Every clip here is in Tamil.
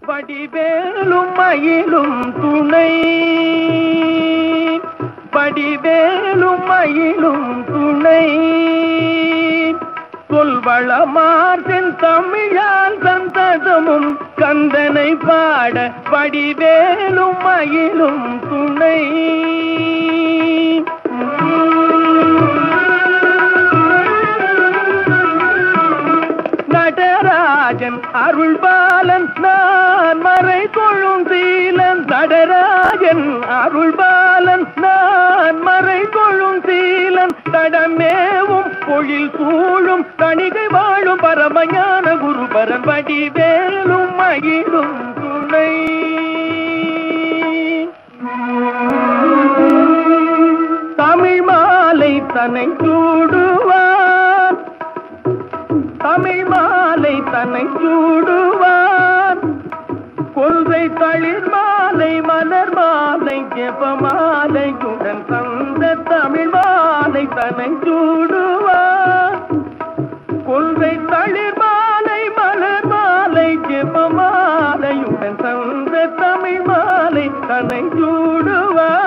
படிவேலும் மயிலும் துணை படிவேலும் மயிலும் துணை சொல்வளமார் தமிழால் சந்ததமும் கந்தனை பாட படிவேலும் மயிலும் துணை நடராஜன் அருள்பாலன் நான் மறை கொள்ளும் சீலன் நடராஜன் அருள்பாலன் நான் மறை கொள்ளும் சீலன் தடமேவும் பொழில் சூழும் தணிகை வாழும் பரமஞான குருபரன் வடிவேலும் மகிழும் துணை தமிழ் மாலை தன்னை சூடுவார் தமிழ் மாலை தன்னை சூடுவார் கொள்கை தளிர் மாலை மலர் மாலை ஜெப மாலையுடன் தந்த தமிழ் மாலை தன்னை சூடுவார் கொள்கை தளிர் மாலை மலர் மாலை ஜெப மாலையுடன் தந்த தமிழ் மாலை தன்னை சூடுவார்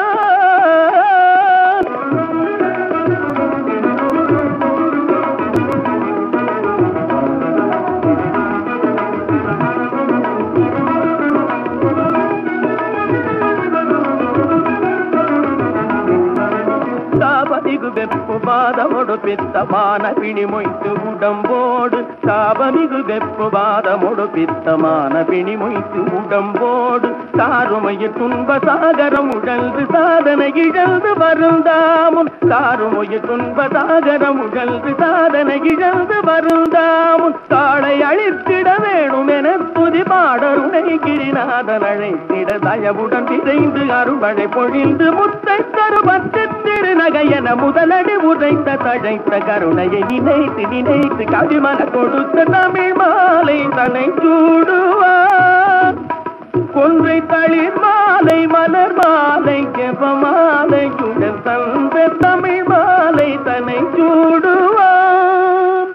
சாபமிகு வெப்பு பாதமொடு பித்தமான பிணி மொய்த்து உடம்போடு சாபமிகு வெப்பு பாதமொடு பித்தமான பிணி மொய்த்து உடம்போடு சாருமைய துன்ப சாகரம் உழல்து சாதனை இழந்து வருந்தாமுன் சாருமைய துன்ப சாகரம் உழல்து சாதனை இழந்து வருந்தாமுன் தாளை அழித்திட வேணும் என துதி பாடருணை கிரிநாதன் அழைத்திட தயவுடன் விரைந்து அருள்மழை பொழிந்து முத்தை தரு பத்து திருநகையன முதலடி உதைத்த தழைத்த கருணையை நினைத்து நினைத்து கவிமன கொடுத்த தமிழ் மாலை தலை சூடுவார் கொன்றை தளிர் மாலை மலர் மாலை கெப மாலையுடன் தந்த தமிழ் மாலை தன்னை சூடுவார்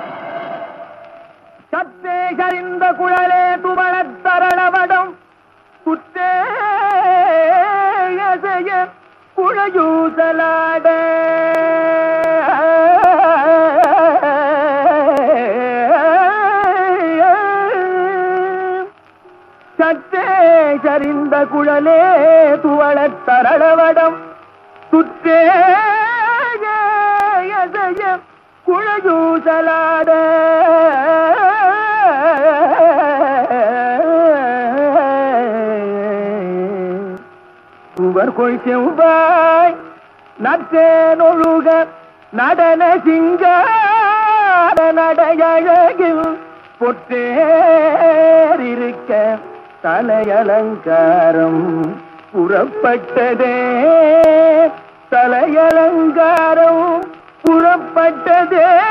சத்தே கரிந்த குழலே துவளத் தரளவடம் குத்தே எசைய குழையூசலாட சத்தே சரிந்த குழலே துவளத் தரளவடம் சுற்றே எசைய குழையூசலாட சுவர் கொள் செவ்வாய் நற்றேனொழுக நடன சிங்கார நடையழகில் பொற்றேறிருக்க தலையலங்காரம் புறப்பட்டதே தலையலங்காரம் புறப்பட்டதே